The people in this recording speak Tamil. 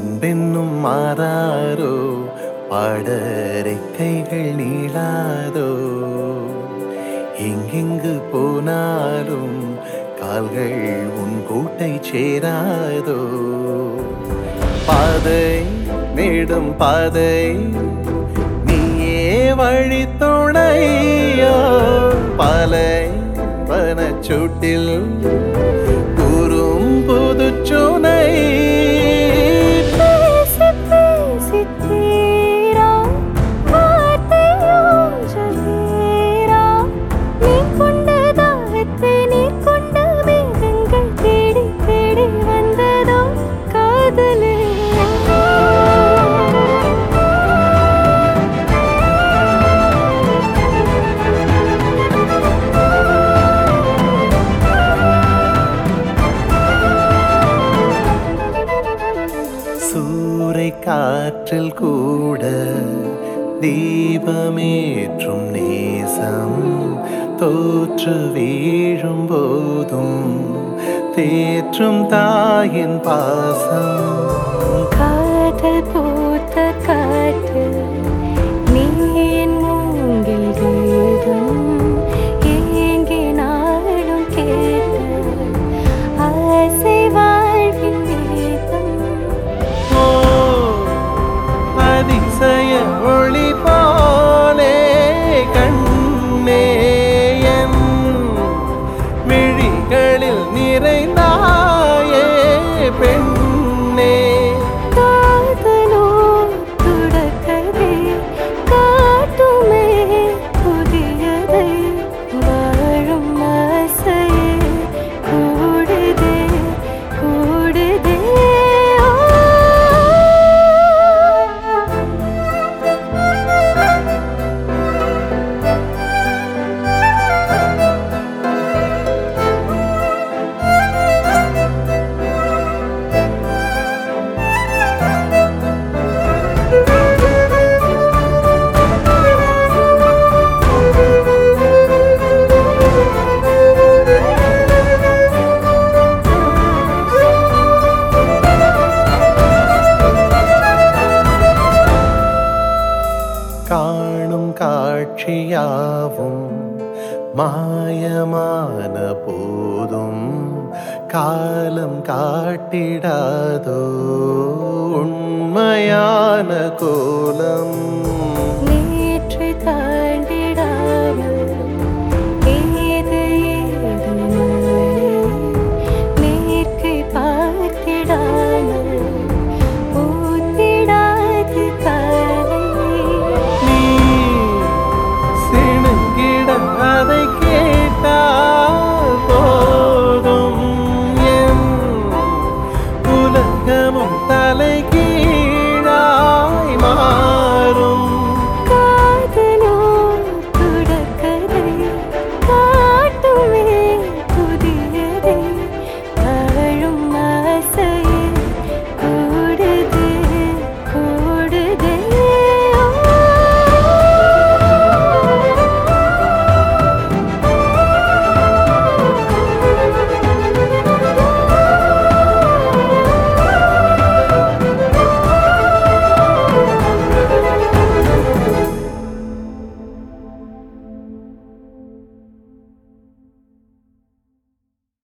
அன்பென்னும் மாறாரோ பாடரைக்கைகள் நீளாதோ எங்கெங்கு போனாலும் கால்கள் உன் கூட்டை சேராதோ பாதை மேடும் பாதை நீயே வழி துணையோ பாலை வனச்சூட்டில் கூறும் புதுச்சுனை பேசி பேசி தீரா வார்த்தையோ சொல்லீரா நீ கொண்ட தாகத்தை நீ கொண்ட மேகங்கள் தேடி தேடி வந்ததோ காதலே சூறை காற்றில் கூட தீபமேற்றும் நேசம் தோற்று வீழும் போதும் தேற்றும் தாயின் பாசம் காதல் பூத்த காற்று நீ என் மூங்கில் கீதம் ஏங்கி நாளும் கேட்டு ஆசை வாழ்வின் கீதம் ஓ அதிசய ஒளி போலே கண்ணே என் விழிகளில் நிறைந்தாயே பெண்ணே காதலோ துடக்கதை காட்டுமே புதியதை வாழும் ஆசையே கூடுதே கூடுதே காணும் காட்சியாவும் மாயமான போதும் காலம் காட்டிடாதோ உண்மையான கோலம்